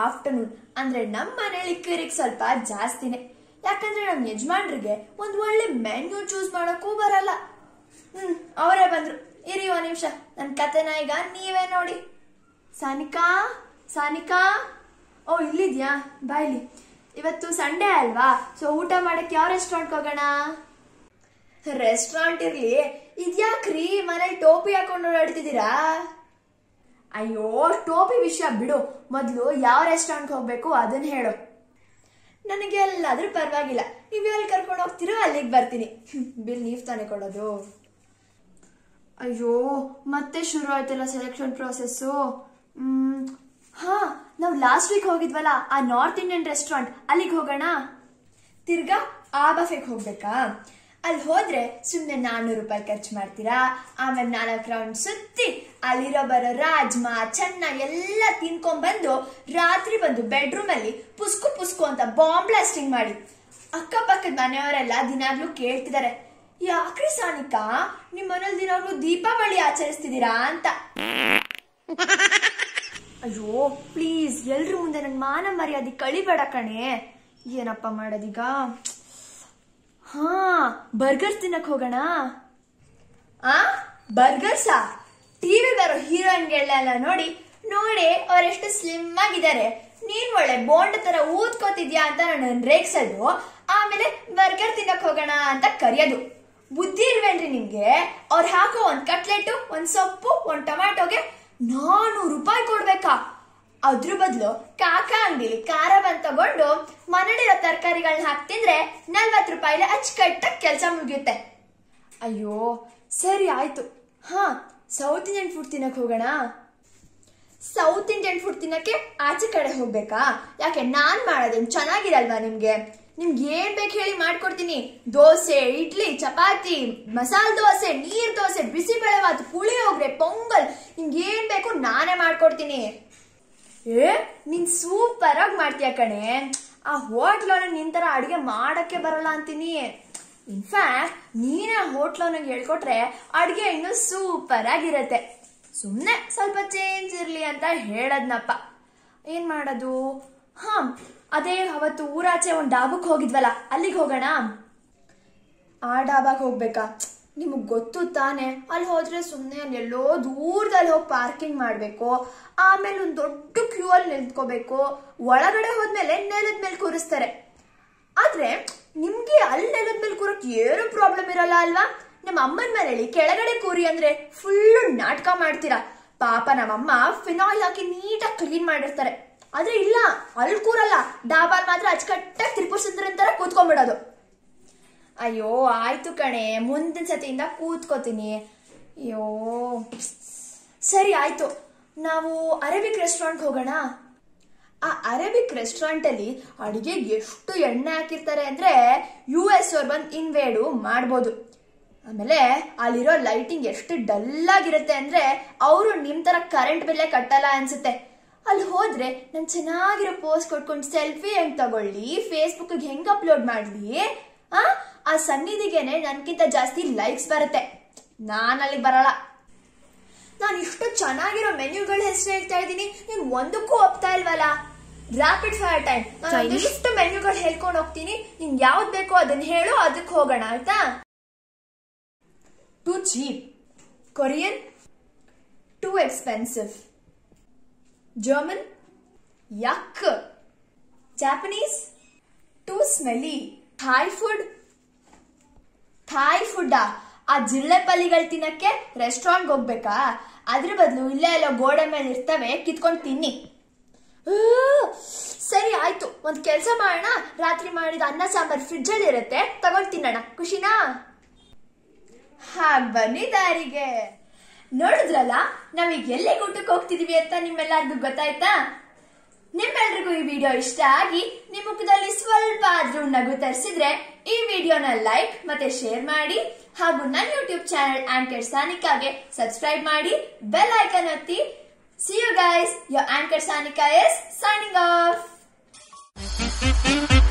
afternoon ಅಂದ್ರೆ ನಮ್ಮ ಮನೇಲಿ ಕಿರಿಕ್ ಸ್ವಲ್ಪ ಜಾಸ್ತಿನೇ ಯಾಕಂದ್ರೆ ನಮ್ಮ ಯಜಮಾನ್ರಿಗೆ ಒಂದ್ ಒಳ್ಳೆ ಮೆನ್ಯೂ ಚೂಸ್ ಮಾಡಕ್ಕೂ ಬರಲ್ಲ ಹ್ಮ್ ಅವರೇ ಬಂದ್ರು ಇರಿ ಒಂದ್ ನಿಮಿಷ ನನ್ನ ಕತೆನ ಈಗ ನೀವೇ ನೋಡಿ ಸಾನಿಕಾ ಸಾನಿಕಾ ಓ ಇಲ್ಲಿದ್ಯಾ ಬಾಯ್ಲಿ ಇವತ್ತು ಸಂಡೇ ಅಲ್ವಾ ಸೊ ಊಟ ಮಾಡಕ್ಕೆ ಯಾವ ರೆಸ್ಟೋರೆಂಟ್ ಹೋಗೋಣ ರೆಸ್ಟೋರೆಂಟ್ ಇರ್ಲಿ ಇದ್ಯಾಕ್ರಿ ಮನೇಲಿ ಟೋಪಿ ಹಾಕೊಂಡು ಓಡಾಡ್ತಿದ್ದೀರಾ ಅಯ್ಯೋ ಟೋಪಿ ವಿಷಯ ಬಿಡು ಮೊದಲು ಯಾವ ರೆಸ್ಟೋರೆಂಟ್ ಹೋಗ್ಬೇಕು ಅದನ್ನ ಹೇಳು ನನಗೆ ಎಲ್ಲಾದ್ರೂ ಪರವಾಗಿಲ್ಲ ನೀವು ಎಲ್ಲಿ ಕರ್ಕೊಂಡು ಹೋಗ್ತೀರೋ ಅಲ್ಲಿಗೆ ಬರ್ತೀನಿ ಬಿಲ್ ನೀವು ತಾನೇ ಕೊಡೋದು ಅಯ್ಯೋ ಮತ್ತೆ ಶುರು ಆಯ್ತಲ್ಲ ಸೆಲೆಕ್ಷನ್ ಪ್ರಾಸೆಸ್ಸು ಹ್ಮ್ ಹಾ ನಾವು ಲಾಸ್ಟ್ ವೀಕ್ ಹೋಗಿದ್ವಲ್ಲ ಆ ನಾರ್ತ್ ಇಂಡಿಯನ್ ರೆಸ್ಟೋರೆಂಟ್ ಅಲ್ಲಿಗೆ ಹೋಗೋಣ ತಿರ್ಗಾ ಆ ಬಫೆಗೆ ಹೋಗ್ಬೇಕಾ ಅಲ್ಲಿ ಹೋದ್ರೆ ಸುಮ್ಮನೆ ನಾನ್ನೂರು ರೂಪಾಯಿ ಖರ್ಚು ಮಾಡ್ತೀರಾ ಆಮೇಲೆ ನಾಲ್ಕು ರೌಂಡ್ ಸುತ್ತಿ ಅಲ್ಲಿರೋ ಬರೋ ರಾಜ್ಮಾ ಚೆನ್ನ ಎಲ್ಲ ತಿನ್ಕೊಂಡ್ಬಂದು ರಾತ್ರಿ ಬಂದು ಬೆಡ್ರೂಮ್ ಅಲ್ಲಿ ಪುಸ್ಕು ಪುಸ್ಕು ಅಂತ ಬಾಂಬ್ ಬ್ಲಾಸ್ಟಿಂಗ್ ಮಾಡಿ ಅಕ್ಕಪಕ್ಕದ ಮನೆಯವರೆಲ್ಲ ದಿನಾಗ್ಲೂ ಕೇಳ್ತಿದ್ದಾರೆ ಯಾಕ್ರಿ ಸಾನಿಕಾ ನಿಮ್ ಮನೇಲಿ ದಿನಾಗ್ಲೂ ದೀಪಾವಳಿ ಆಚರಿಸ್ತಿದ್ದೀರಾ ಅಂತ ಅಯ್ಯೋ ಪ್ಲೀಸ್ ಎಲ್ರ ಮುಂದೆ ನನ್ನ ಮಾನ ಮರ್ಯಾದೆ ಕಳಿಬೇಡ ಕಣೆ ಏನಪ್ಪ ಮಾಡೋದೀಗ ಹಾ ಬರ್ಗರ್ಸ್ ತಿನ್ನಕ್ ಹೋಗೋಣ ಆ ಬರ್ಗರ್ಸಾ ಟಿವಿ ಬರೋ ಹೀರೋಯಿನ್ಗಳನ್ನೆಲ್ಲ ನೋಡಿ ನೋಡಿ ಅವರೆಷ್ಟು ಸ್ಲಿಮ್ ಆಗಿದ್ದಾರೆ ನೀನ್ ಒಳ್ಳೆ ಬೋಂಡ್ ತರ ಊದ್ಕೋತಿದ್ಯಾ ಅಂತ ನನ್ನ ರೇಗ್ಸೋದು ಆಮೇಲೆ ಬರ್ಗರ್ ತಿನ್ನಕ್ ಹೋಗೋಣ ಅಂತ ಕರೆಯೋದು ಬುದ್ಧಿ ಇಲ್ವೇನ್ರಿ ನಿಮ್ಗೆ ಅವ್ರು ಹಾಕೋ ಒಂದ್ ಕಟ್ಲೆಟ್ ಒಂದ್ ಸೊಪ್ಪು ಒಂದ್ ಟೊಮ್ಯಾಟೊಗೆ ನಾನೂರು ರೂಪಾಯಿ ಕೊಡ್ಬೇಕಾ ಅದ್ರ ಬದಲು ಕಾಕ ಅಂಗಡಿಲಿ ಖಾರ ಬಂದ್ ತಗೊಂಡು ಮನೇಲಿರೋ ತರಕಾರಿಗಳನ್ನ ಹಾಕಿ ತಿಂದ್ರೆ ನಲ್ವತ್ತು ರೂಪಾಯಿಲೆ ಅಚ್ಚುಕಟ್ಟಾಗಿ ಕೆಲಸ ಮುಗಿಯುತ್ತೆ ಅಯ್ಯೋ ಸರಿ ಆಯ್ತು ಹಾ ಸೌತ್ ಇಂಡಿಯನ್ ಫುಡ್ ತಿನ್ನಕ್ ಹೋಗೋಣ ಸೌತ್ ಇಂಡಿಯನ್ ಫುಡ್ ತಿನ್ನಕ್ಕೆ ಆಚೆ ಕಡೆ ಹೋಗ್ಬೇಕಾ ಯಾಕೆ ನಾನ್ ಮಾಡೋದೇನ್ ಚೆನ್ನಾಗಿರಲ್ವಾ ನಿಮ್ಗೆ ನಿಮ್ಗೆ ಏನ್ ಬೇಕು ಹೇಳಿ ಮಾಡ್ಕೊಡ್ತೀನಿ ದೋಸೆ ಇಡ್ಲಿ ಚಪಾತಿ ಮಸಾಲ ದೋಸೆ ನೀರ್ ದೋಸೆ ಬಿಸಿಬೇಳೆಭಾತ್ ಪುಳಿಯೋಗ್ರೆ ಪೊಂಗಲ್ ನಿಮ್ಗೆ ಏನ್ ಬೇಕು ನಾನೇ ಮಾಡ್ಕೊಡ್ತೀನಿ ಏ ನೀನ್ ಸೂಪರ್ ಆಗಿ ಮಾಡ್ತೀಯ ಕಣೆ ಆ ಹೋಟ್ಲವ್ನ ನಿನ್ ತರ ಅಡಿಗೆ ಮಾಡಕ್ಕೆ ಬರಲ್ಲ ಅಂತೀನಿ ಇನ್ಫ್ಯಾಕ್ಟ್ ನೀನೇ ಆ ಹೋಟ್ಲವ್ನಿಗೆ ಹೇಳ್ಕೊಟ್ರೆ ಅಡಿಗೆ ಇನ್ನೂ ಸೂಪರ್ ಆಗಿರತ್ತೆ ಸುಮ್ನೆ ಸ್ವಲ್ಪ ಚೇಂಜ್ ಇರ್ಲಿ ಅಂತ ಹೇಳದ್ನಪ್ಪ ಏನ್ ಮಾಡೋದು ಹಾ ಅದೇ ಅವತ್ತು ಊರಾಚೆ ಒಂದ್ ಡಾಬಕ್ ಹೋಗಿದ್ವಲ್ಲ ಅಲ್ಲಿಗೆ ಹೋಗೋಣ ಆ ಡಾಬಾಗ್ ಹೋಗ್ಬೇಕಾ ನಿಮಗ್ ಗೊತ್ತು ತಾನೆ ಅಲ್ಲಿ ಹೋದ್ರೆ ಸುಮ್ಮನೆ ಅಲ್ಲಿ ಎಲ್ಲೋ ದೂರದಲ್ಲಿ ಹೋಗಿ ಪಾರ್ಕಿಂಗ್ ಮಾಡಬೇಕು ಆಮೇಲೆ ಒಂದು ದೊಡ್ಡ ಕ್ಯೂ ಅಲ್ಲಿ ನಿಂತ್ಕೋಬೇಕು ಒಳಗಡೆ ಹೋದ್ಮೇಲೆ ನೆಲದ ಮೇಲೆ ಕೂರಿಸ್ತಾರೆ ಆದ್ರೆ ನಿಮ್ಗೆ ಅಲ್ಲಿ ನೆಲದ ಮೇಲೆ ಕೂರಕ್ ಏನು ಪ್ರಾಬ್ಲಮ್ ಇರಲ್ಲ ಅಲ್ವಾ ನಮ್ಮ ಅಮ್ಮನ ಮನೇಲಿ ಕೆಳಗಡೆ ಕೂರಿ ಅಂದ್ರೆ ಫುಲ್ಲು ನಾಟಕ ಮಾಡ್ತೀರಾ ಪಾಪ ನಮ್ಮಮ್ಮ ಫಿನಾಯ್ಲ್ ಹಾಕಿ ನೀಟಾಗಿ ಕ್ಲೀನ್ ಮಾಡಿರ್ತಾರೆ ಆದ್ರೆ ಇಲ್ಲ ಅಲ್ಲಿ ಕೂರಲ್ಲ ಡಾಬಾಲ್ ಮಾತ್ರ ಅಚ್ಚುಕಟ್ಟಾಗಿ ತ್ರಿಪುರ ಸುಂದರನ್ ತರ ಕೂತ್ಕೊಂಡ್ಬಿಡೋದು ಅಯ್ಯೋ ಆಯ್ತು ಕಣೆ ಮುಂದಿನ ಸತಿಯಿಂದ ಕೂತ್ಕೋತೀನಿ ಅಯ್ಯೋ ಸರಿ ಆಯ್ತು ನಾವು ಅರೇಬಿಕ್ ರೆಸ್ಟೋರೆಂಟ್ ಹೋಗೋಣ ಆ ಅರೇಬಿಕ್ ರೆಸ್ಟೋರೆಂಟ್ ಅಲ್ಲಿ ಅಡಿಗೆ ಎಷ್ಟು ಎಣ್ಣೆ ಹಾಕಿರ್ತಾರೆ ಅಂದ್ರೆ ಯು ಎಸ್ ಅವ್ರು ಬಂದು ಇನ್ವೇಡು ಮಾಡ್ಬೋದು ಆಮೇಲೆ ಅಲ್ಲಿರೋ ಲೈಟಿಂಗ್ ಎಷ್ಟು ಡಲ್ ಆಗಿರುತ್ತೆ ಅಂದ್ರೆ ಅವರು ನಿಮ್ ತರ ಕರೆಂಟ್ ಬಿಲ್ಲೇ ಕಟ್ಟಲ್ಲ ಅನ್ಸುತ್ತೆ ಅಲ್ಲಿ ಹೋದ್ರೆ ನಾನು ಚೆನ್ನಾಗಿರೋ ಪೋಸ್ಟ್ ಕೊಟ್ಕೊಂಡು ಸೆಲ್ಫಿ ಹೆಂಗ್ ತಗೊಳ್ಳಿ ಫೇಸ್ಬುಕ್ಗೆ ಹೆಂಗ್ ಅಪ್ಲೋಡ್ ಮಾಡ್ಲಿ ಆ ಆ ಸನ್ನಿಧಿಗೆನೆ ನನ್ಕಿಂತ ಜಾಸ್ತಿ ಲೈಕ್ಸ್ ಬರುತ್ತೆ ನಾನು ಅಲ್ಲಿಗೆ ಬರಲ್ಲ ನಾನು ಇಷ್ಟು ಚೆನ್ನಾಗಿರೋ ಮೆನ್ಯೂಗಳ ಹೆಸರು ಹೇಳ್ತಾ ಇದ್ದೀನಿ ನೀನ್ ಒಂದಕ್ಕೂ ಒಪ್ತಾ ಇಲ್ವಲ್ಲ ರಾಪಿಡ್ ಫೈರ್ ಟೈಮ್ ನಾನು ಇಷ್ಟು ಮೆನ್ಯೂಗಳು ಹೇಳ್ಕೊಂಡು ಹೋಗ್ತೀನಿ ನಿನ್ ಯಾವ್ದು ಬೇಕೋ ಅದನ್ನ ಹೇಳು ಅದಕ್ಕೆ ಹೋಗೋಣ ಆಯ್ತಾ too cheap Korean too expensive German yuck Japanese too smelly Thai food Thai food ಆ ಜಿಲ್ಲೆ ಪಲ್ಲಿಗಳು ತಿನ್ನಕ್ಕೆ ರೆಸ್ಟೋರೆಂಟ್ ಹೋಗ್ಬೇಕಾ ಅದ್ರ ಬದಲು ಇಲ್ಲೇ ಎಲ್ಲೋ ಗೋಡೆ ಮೇಲೆ ಇರ್ತವೆ ಕಿತ್ಕೊಂಡು ತಿನ್ನಿ ಆ, ಸರಿ ಆಯ್ತು ಒಂದ್ ಕೆಲ್ಸ ಮಾಡೋಣ ರಾತ್ರಿ ಮಾಡಿದ ಅನ್ನ ಸಾಂಬಾರ್ ಫ್ರಿಜ್ ಅಲ್ಲಿ ಇರುತ್ತೆ ತಗೊಂಡ್ ತಿನ್ನೋಣ ಖುಷಿನಾ ಹಾಗ್ ಬನ್ನಿ ದಾರಿಗೆ ನೋಡಿದ್ರಲ್ಲ ನಾವೀಗ ಎಲ್ಲಿ ಊಟಕ್ಕೆ ಹೋಗ್ತಿದೀವಿ ಅಂತ ನಿಮ್ಮೆಲ್ಲರಿಗೂ ಗೊತ್ತಾಯ್ತಾ ನಿಮ್ಮೆಲ್ರಿಗೂ ಈ ವಿಡಿಯೋ ಇಷ್ಟ ಆಗಿ ನಿಮ್ಮ ಮುಖದಲ್ಲಿ ಸ್ವಲ್ಪ ಆದ್ರೂ ನಗು ತರಿಸಿದ್ರೆ ಈ ವಿಡಿಯೋನ ಲೈಕ್ ಮತ್ತೆ ಶೇರ್ ಮಾಡಿ ಹಾಗೂ ನನ್ನ ಯೂಟ್ಯೂಬ್ ಚಾನೆಲ್ ಆಂಕರ್ ಸಾನಿಕಾಗೆ ಸಬ್ಸ್ಕ್ರೈಬ್ ಮಾಡಿ ಬೆಲ್ ಐಕನ್ ಒತ್ತಿ see you guys your anchor Sanika is signing of